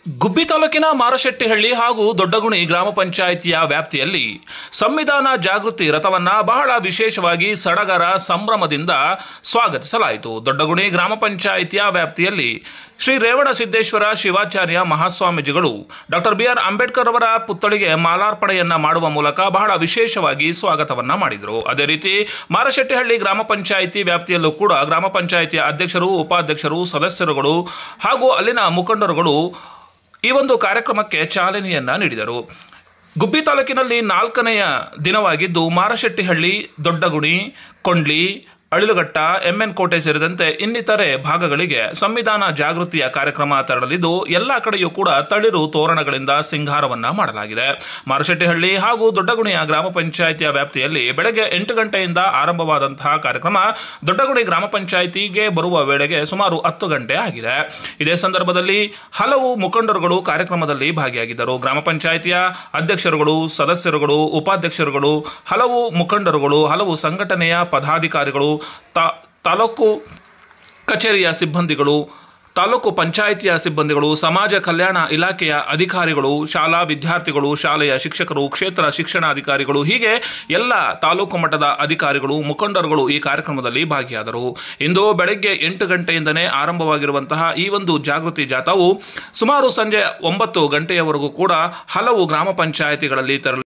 ಗುಬ್ಬಿ ತಾಲೂಕಿನ ಮಾರಶೆಟ್ಟಿಹಳ್ಳಿ ಹಾಗೂ ದೊಡ್ಡಗುಣಿ ಗ್ರಾಮ ಪಂಚಾಯಿತಿಯ ವ್ಯಾಪ್ತಿಯಲ್ಲಿ ಸಂವಿಧಾನ ಜಾಗೃತಿ ರಥವನ್ನ ಬಹಳ ವಿಶೇಷವಾಗಿ ಸಡಗರ ಸಂಭ್ರಮದಿಂದ ಸ್ವಾಗತಿಸಲಾಯಿತು ದೊಡ್ಡಗುಣಿ ಗ್ರಾಮ ಪಂಚಾಯಿತಿಯ ವ್ಯಾಪ್ತಿಯಲ್ಲಿ ಶ್ರೀ ರೇವಣಸಿದ್ದೇಶ್ವರ ಶಿವಾಚಾರ್ಯ ಮಹಾಸ್ವಾಮೀಜಿಗಳು ಡಾಕ್ಟರ್ ಬಿ ಆರ್ ಅಂಬೇಡ್ಕರ್ ಅವರ ಪುತ್ಥಳಿಗೆ ಮಾಲಾರ್ಪಣೆಯನ್ನ ಮಾಡುವ ಮೂಲಕ ಬಹಳ ವಿಶೇಷವಾಗಿ ಸ್ವಾಗತವನ್ನ ಮಾಡಿದರು ಅದೇ ರೀತಿ ಮಾರಶೆಟ್ಟಿಹಳ್ಳಿ ಗ್ರಾಮ ಪಂಚಾಯಿತಿ ವ್ಯಾಪ್ತಿಯಲ್ಲೂ ಕೂಡ ಗ್ರಾಮ ಪಂಚಾಯಿತಿಯ ಅಧ್ಯಕ್ಷರು ಉಪಾಧ್ಯಕ್ಷರು ಸದಸ್ಯರುಗಳು ಹಾಗೂ ಅಲ್ಲಿನ ಮುಖಂಡರುಗಳು ಈ ಒಂದು ಕಾರ್ಯಕ್ರಮಕ್ಕೆ ಚಾಲನೆಯನ್ನ ನೀಡಿದರು ಗುಬ್ಬಿ ತಾಲೂಕಿನಲ್ಲಿ ನಾಲ್ಕನೆಯ ದಿನವಾಗಿದ್ದು ಮಾರಶೆಟ್ಟಿಹಳ್ಳಿ ದೊಡ್ಡಗುಣಿ ಕೊಂಡ್ಲಿ ಅಳಿಲುಘಟ್ಟ ಎಂಎನ್ ಕೋಟೆ ಸೇರಿದಂತೆ ಇನ್ನಿತರೆ ಭಾಗಗಳಿಗೆ ಸಂವಿಧಾನ ಜಾಗೃತಿಯ ಕಾರ್ಯಕ್ರಮ ತೆರಳಲಿದ್ದು ಎಲ್ಲ ಕಡೆಯೂ ಕೂಡ ತಳಿರು ತೋರಣಗಳಿಂದ ಸಿಂಗಾರವನ್ನ ಮಾಡಲಾಗಿದೆ ಮಾರಶೆಟ್ಟಿಹಳ್ಳಿ ಹಾಗೂ ದೊಡ್ಡಗುಣಿಯ ಗ್ರಾಮ ಪಂಚಾಯಿತಿಯ ವ್ಯಾಪ್ತಿಯಲ್ಲಿ ಬೆಳಗ್ಗೆ ಎಂಟು ಗಂಟೆಯಿಂದ ಆರಂಭವಾದಂತಹ ಕಾರ್ಯಕ್ರಮ ದೊಡ್ಡಗುಣಿ ಗ್ರಾಮ ಪಂಚಾಯಿತಿಗೆ ಬರುವ ವೇಳೆಗೆ ಸುಮಾರು ಹತ್ತು ಗಂಟೆ ಆಗಿದೆ ಇದೇ ಸಂದರ್ಭದಲ್ಲಿ ಹಲವು ಮುಖಂಡರುಗಳು ಕಾರ್ಯಕ್ರಮದಲ್ಲಿ ಭಾಗಿಯಾಗಿದ್ದರು ಗ್ರಾಮ ಪಂಚಾಯಿತಿಯ ಅಧ್ಯಕ್ಷರುಗಳು ಸದಸ್ಯರುಗಳು ಉಪಾಧ್ಯಕ್ಷರುಗಳು ಹಲವು ಮುಖಂಡರುಗಳು ಹಲವು ಸಂಘಟನೆಯ ಪದಾಧಿಕಾರಿಗಳು ತಾ ತಾಲೂಕು ಕಚೇರಿಯ ಸಿಬ್ಬಂದಿಗಳು ತಾಲೂಕು ಪಂಚಾಯಿತಿಯ ಸಿಬ್ಬಂದಿಗಳು ಸಮಾಜ ಕಲ್ಯಾಣ ಇಲಾಖೆಯ ಅಧಿಕಾರಿಗಳು ಶಾಲಾ ವಿದ್ಯಾರ್ಥಿಗಳು ಶಾಲೆಯ ಶಿಕ್ಷಕರು ಕ್ಷೇತ್ರ ಶಿಕ್ಷಣಾಧಿಕಾರಿಗಳು ಹೀಗೆ ಎಲ್ಲ ತಾಲೂಕು ಮಟ್ಟದ ಅಧಿಕಾರಿಗಳು ಮುಖಂಡರುಗಳು ಈ ಕಾರ್ಯಕ್ರಮದಲ್ಲಿ ಭಾಗಿಯಾದರು ಇಂದು ಬೆಳಗ್ಗೆ ಎಂಟು ಗಂಟೆಯಿಂದನೇ ಆರಂಭವಾಗಿರುವಂತಹ ಈ ಒಂದು ಜಾಗೃತಿ ಜಾಥಾವು ಸುಮಾರು ಸಂಜೆ ಒಂಬತ್ತು ಗಂಟೆಯವರೆಗೂ ಕೂಡ ಹಲವು ಗ್ರಾಮ ಪಂಚಾಯಿತಿಗಳಲ್ಲಿ ತೆರಳಿ